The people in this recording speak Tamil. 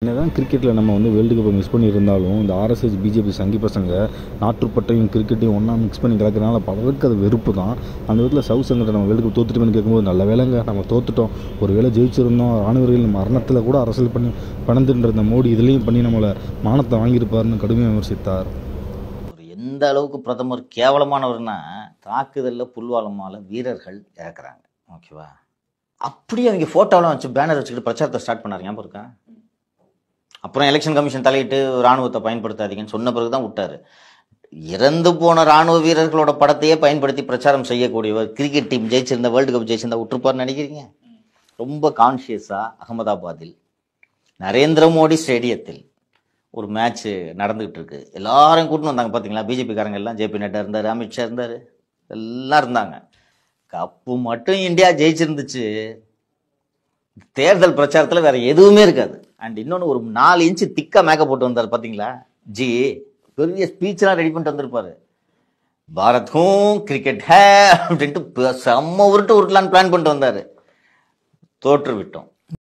என்னதான் கிரிக்கெட்டில் நம்ம வந்து வேர்ல்டு கப்பை மிஸ் பண்ணியிருந்தாலும் இந்த ஆர்எஸ்எஸ் பிஜேபி சங்கி பசங்க நாட்டுப்பட்டையும் கிரிக்கெட்டையும் ஒன்றா மிக்ஸ் பண்ணி கலக்கிறனால பலருக்கு அது வெறுப்பு தான் அந்த விதத்தில் சவுத் சங்கரை நம்ம வேர்ல்டு கப் தோத்துட்டோம்னு கேட்கும்போது நல்ல வேலைங்க நம்ம தோத்துட்டோம் ஒரு வேளை ஜெயிச்சிருந்தோம் ராணுவர்கள் மரணத்தில் கூட அரசியல் பண்ணி பணந்துன்ற இந்த மோடி இதுலேயும் பண்ணி நம்மளை மானத்தை வாங்கியிருப்பாருன்னு கடுமையாக விமர்சித்தார் ஒரு எந்த அளவுக்கு பிரதமர் கேவலமானவர்னா தாக்குதலில் புல்வாலமால வீரர்கள் இறக்குறாங்க ஓகேவா அப்படியே அவங்க ஃபோட்டோலாம் வச்சு பேனர் வச்சுக்கிட்டு பிரச்சாரத்தை ஸ்டார்ட் பண்ணாரு ஞாபகம் இருக்கா அப்புறம் எலெக்ஷன் கமிஷன் தலையிட்டு ராணுவத்தை பயன்படுத்தாதீங்கன்னு சொன்ன பிறகு தான் விட்டாரு இறந்து போன ராணுவ வீரர்களோட படத்தையே பயன்படுத்தி பிரச்சாரம் செய்யக்கூடியவர் கிரிக்கெட் டீம் ஜெயிச்சிருந்த வேர்ல்டு கப் ஜெயிச்சிருந்தா விட்டுருப்பார்னு நினைக்கிறீங்க ரொம்ப கான்ஷியஸாக அகமதாபாத்தில் நரேந்திர மோடி ஸ்டேடியத்தில் ஒரு மேட்ச் நடந்துகிட்டு இருக்கு எல்லாரும் கூட்டின்னு வந்தாங்க பார்த்தீங்களா பிஜேபிக்காரங்க எல்லாம் ஜேபி நட்டா இருந்தார் அமித்ஷா இருந்தார் எல்லாம் இருந்தாங்க கப்பு மட்டும் இந்தியா ஜெயிச்சிருந்துச்சு தேர்தல் பிரச்சாரத்தில் வேற எதுவுமே இருக்காது அண்ட் இன்னொன்று ஒரு நாலு இன்ச்சு திக்கா மேக்கப் போட்டு வந்தார் பார்த்தீங்களா ஜி பெரிய ஸ்பீச்லாம் ரெடி பண்ணிட்டு வந்திருப்பாரு பாரத்தும் கிரிக்கெட் ஹே அப்படின்ட்டு ப- செம்ம உருட்டு உருட்டலான்னு பிளான் பண்ணிட்டு வந்தார் தோற்று விட்டோம்